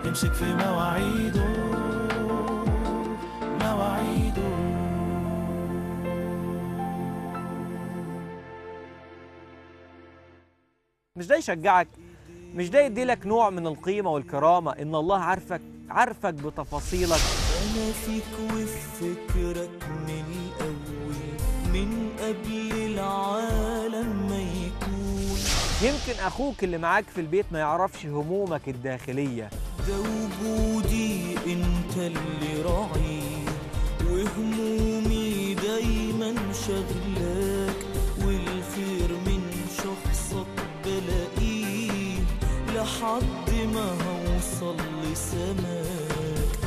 امسك في مواعيده مواعيده مش ده يشجعك مش ده يديلك نوع من القيمة والكرامة إن الله عارفك عارفك بتفاصيلك أنا فيك وفي فكرك من الأول من قبل العالم ما يكون يمكن أخوك اللي معاك في البيت ما يعرفش همومك الداخلية ده وجودي انت اللي راعي وهمومي دايما شغلاك والخير من شخصك بلاقيه لحد ما هوصل لسماك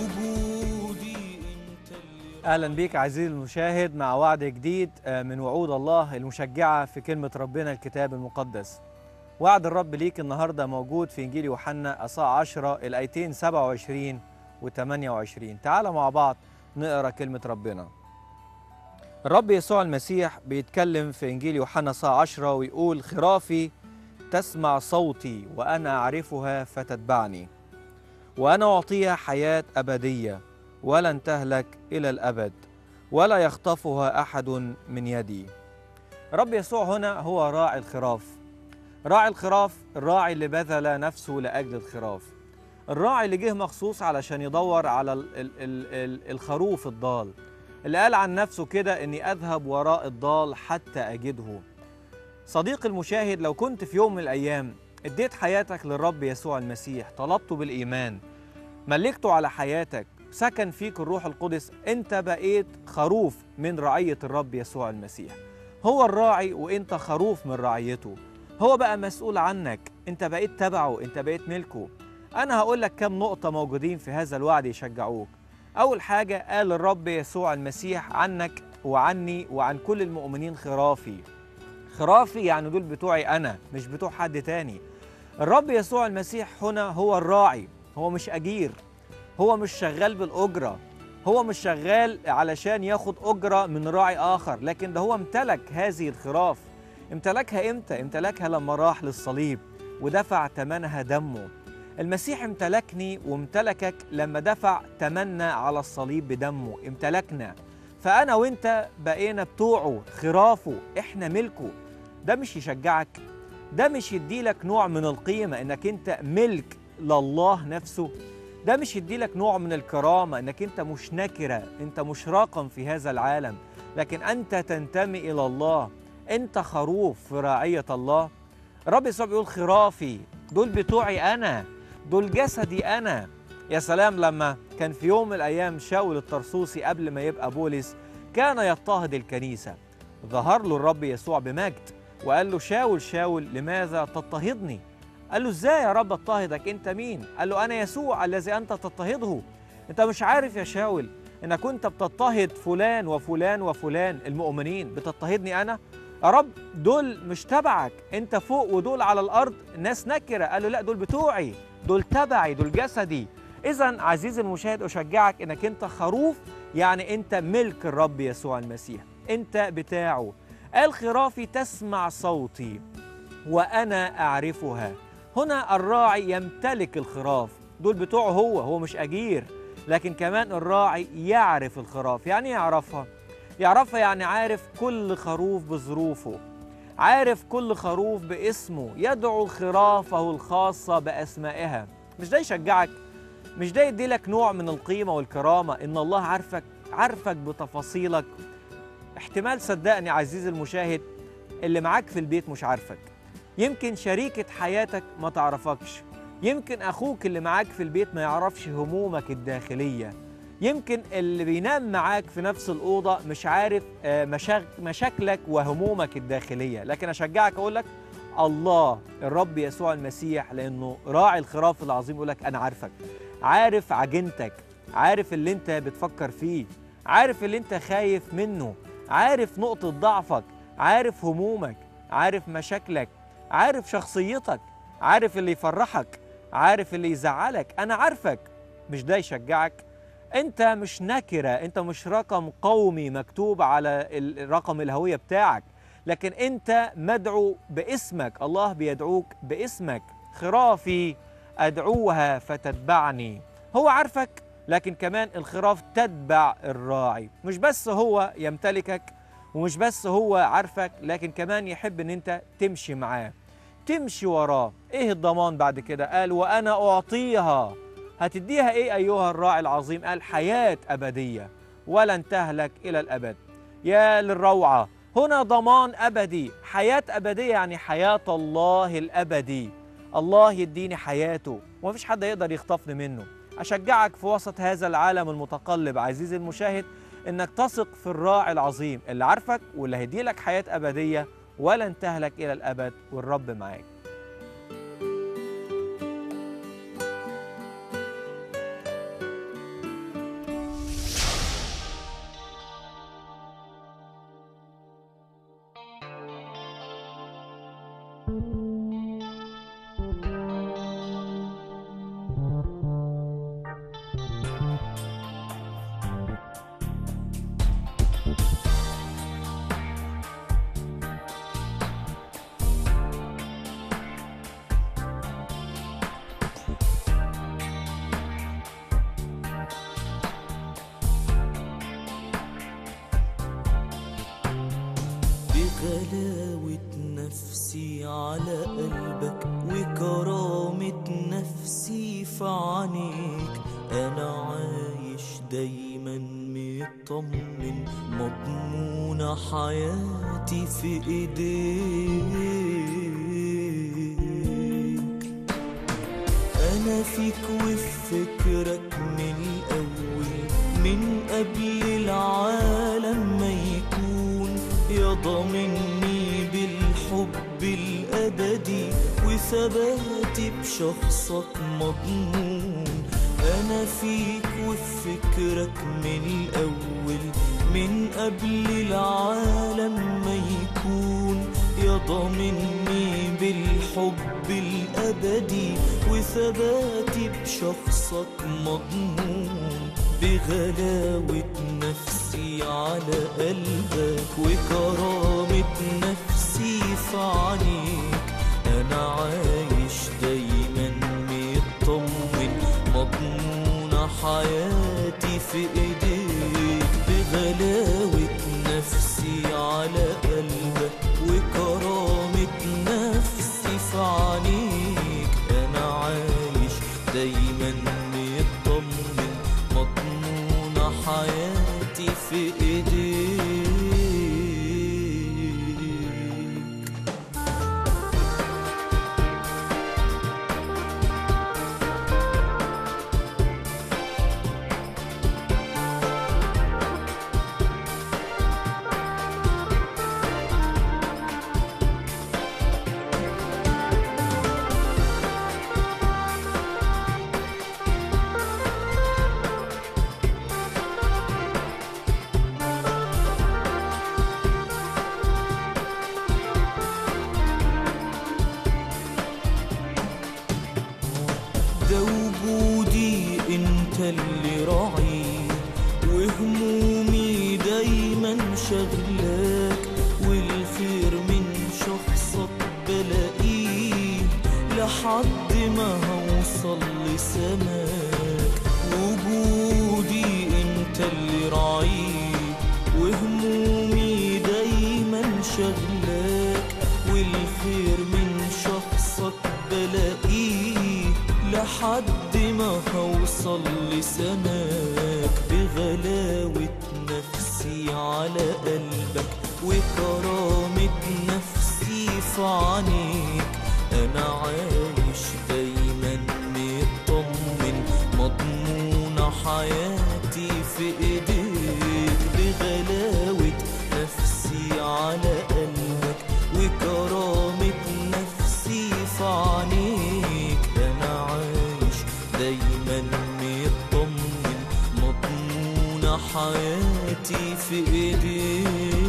وجودي انت اللي أهلا بيك عزيزي المشاهد مع وعد جديد آه، من وعود الله المشجعة في كلمة ربنا الكتاب المقدس وعد الرب ليك النهاردة موجود في إنجيل يوحنا أصحاح 10 الآيتين 27 و 28 تعال مع بعض نقرأ كلمة ربنا الرب يسوع المسيح بيتكلم في إنجيل يوحنا أصحاح 10 ويقول خرافي تسمع صوتي وأنا أعرفها فتتبعني وأنا أعطيها حياة أبدية ولن تهلك إلى الأبد ولا يخطفها أحد من يدي رب يسوع هنا هو راعي الخراف راعي الخراف الراعي اللي بذل نفسه لأجل الخراف الراعي اللي جه مخصوص علشان يدور على ال ال ال ال الخروف الضال اللي قال عن نفسه كده إني أذهب وراء الضال حتى أجده صديقي المشاهد لو كنت في يوم من الأيام اديت حياتك للرب يسوع المسيح طلبته بالإيمان ملكته على حياتك سكن فيك الروح القدس انت بقيت خروف من رعية الرب يسوع المسيح هو الراعي وانت خروف من رعيته هو بقى مسؤول عنك انت بقيت تبعه انت بقيت ملكه انا هقول لك كم نقطة موجودين في هذا الوعد يشجعوك اول حاجة قال الرب يسوع المسيح عنك وعني وعن كل المؤمنين خرافي خرافي يعني دول بتوعي انا مش بتوع حد تاني الرب يسوع المسيح هنا هو الراعي هو مش اجير هو مش شغال بالأجرة هو مش شغال علشان ياخد أجرة من راعي آخر لكن ده هو امتلك هذه الخراف امتلكها إمتى؟ امتلكها لما راح للصليب ودفع ثمنها دمه المسيح امتلكني وامتلكك لما دفع ثمننا على الصليب بدمه امتلكنا فأنا وانت بقينا بتوعه خرافه احنا ملكه ده مش يشجعك ده مش يديلك نوع من القيمة انك انت ملك لله نفسه ده مش يديلك نوع من الكرامة انك انت مش نكرة انت مش راقم في هذا العالم لكن انت تنتمي الى الله انت خروف في راعية الله الرب يسوع بيقول خرافي دول بتوعي انا دول جسدي انا يا سلام لما كان في يوم من الايام شاول الطرسوسي قبل ما يبقى بولس كان يضطهد الكنيسة ظهر له الرب يسوع بمجد وقال له شاول شاول لماذا تضطهدني قال له ازاي يا رب اضطهدك انت مين قال له انا يسوع الذي انت تضطهده انت مش عارف يا شاول انك كنت بتضطهد فلان وفلان وفلان المؤمنين بتضطهدني انا يا رب دول مش تبعك انت فوق ودول على الارض ناس نكره قال له لا دول بتوعي دول تبعي دول جسدي اذا عزيزي المشاهد اشجعك انك انت خروف يعني انت ملك الرب يسوع المسيح انت بتاعه قال خرافي تسمع صوتي وانا اعرفها هنا الراعي يمتلك الخراف دول بتوعه هو هو مش أجير لكن كمان الراعي يعرف الخراف يعني إيه يعرفها يعرفها يعني عارف كل خروف بظروفه عارف كل خروف باسمه يدعو خرافه الخاصة بأسمائها مش ده يشجعك مش ده يديلك نوع من القيمة والكرامة إن الله عارفك عارفك بتفاصيلك احتمال صدقني عزيزي المشاهد اللي معاك في البيت مش عارفك يمكن شريكة حياتك ما تعرفكش يمكن أخوك اللي معاك في البيت ما يعرفش همومك الداخلية يمكن اللي بينام معاك في نفس الأوضة مش عارف آه، مشاك مشاكلك وهمومك الداخلية لكن أشجعك أقول لك الله الرب يسوع المسيح لأنه راعي الخراف العظيم يقول لك أنا عارفك عارف عجنتك عارف اللي أنت بتفكر فيه عارف اللي أنت خايف منه عارف نقطة ضعفك عارف همومك عارف مشاكلك عارف شخصيتك عارف اللي يفرحك عارف اللي يزعلك أنا عارفك مش ده يشجعك انت مش نكره انت مش رقم قومي مكتوب على ال- رقم الهويه بتاعك لكن انت مدعو باسمك الله بيدعوك باسمك خرافي أدعوها فتتبعني هو عارفك لكن كمان الخراف تتبع الراعي مش بس هو يمتلكك ومش بس هو عارفك لكن كمان يحب ان انت تمشي معاه تمشي وراه ايه الضمان بعد كده قال وانا اعطيها هتديها ايه ايها الراعي العظيم قال حياه ابديه ولن تهلك الى الابد يا للروعه هنا ضمان ابدي حياه ابديه يعني حياه الله الابدي الله يديني حياته ومفيش حد يقدر يخطفني منه اشجعك في وسط هذا العالم المتقلب عزيزي المشاهد انك تثق في الراعي العظيم اللي عارفك واللي هيديلك حياه ابديه ولن تهلك الى الابد والرب معاك بغلاوة نفسي على قلبك وكرامة نفسي في عينيك أنا عايش دايما مطمن مضمونة حياتي في إيديك أنا فيك وفي فكرك من الأول من قبل العالم ما يكون يا ضامني بالحب الأبدي وثباتي بشخصك مضمون أنا فيك وفي فكرك من الأول من قبل العالم ما يكون يا ضامني بالحب الأبدي وثباتي بشخصك مضمون بغلاوة نفسي على قلبك وكرامة نفسي في عينيك أنا عايش دايما مطمن مضمونة حياتي في إيديك بغلاوة نفسي على قلبك وكرامة نفسي في عينيك أنا عايش دايما مطمن مضمونة حياتي في إيديك ده وجودي انت اللي راعي وهمومي دايما شغلاك والخير من شخصك بلاقيه لحد ما هوصل لسماك وجودي انت اللي راعي وهمومي دايما شغلاك والخير من شخصك بلاقيه لحد ما هوصل لسماك بغلاوة نفسي على قلبك وكرامة نفسي في عينيك أنا عايش دايما مطمن مضمونة حياتي في إيديك بغلاوة نفسي على قلبك وكرامة نفسي في عينيك أنا عايش دايما مطمن مضمونة حياتي في إيديك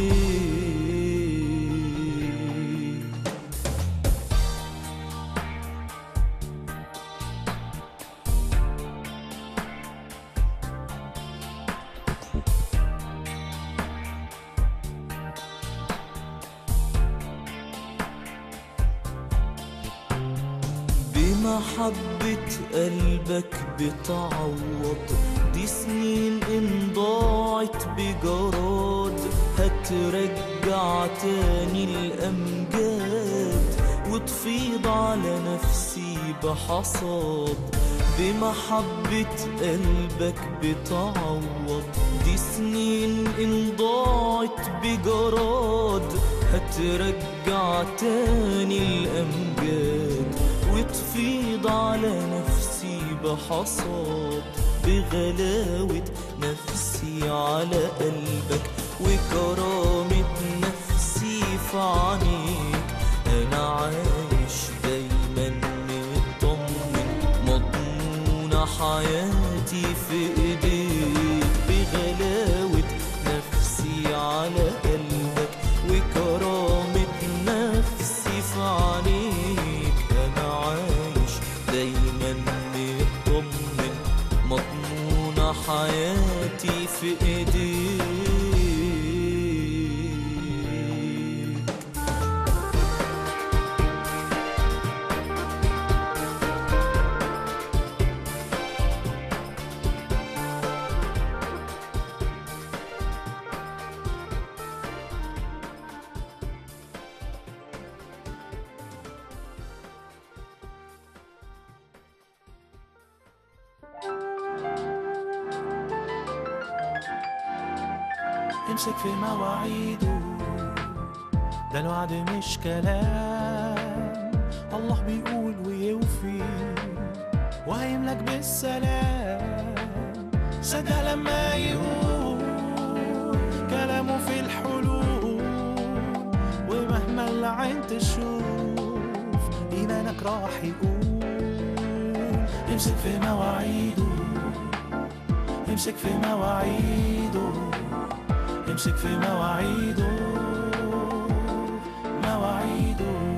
بمحبة قلبك بتعوض دي سنين ان ضاعت بجراد هترجع تاني الأمجاد وتفيض على نفسي بحصاد بمحبة قلبك بتعوض دي سنين ان ضاعت بجراد هترجع تاني الأمجاد وتفيض على نفسي بحصاد بغلاوة نفسي على قلبك وكرامة نفسي في عينيك أنا عايش دايما مطمن مضمونة حياتي في إيديك بغلاوة نفسي على قلبك وكرامة نفسي في عينيك أنا عايش دايما مطمن مضمونة حياتي في إيديك امسك في مواعيده ده الوعد مش كلام الله بيقول ويوفي وهيملك بالسلام صدق لما يقول كلامه في الحلول ومهما العين تشوف إيمانك راح يقول امسك في مواعيده امسك في مواعيده امسك في مواعيده مواعيده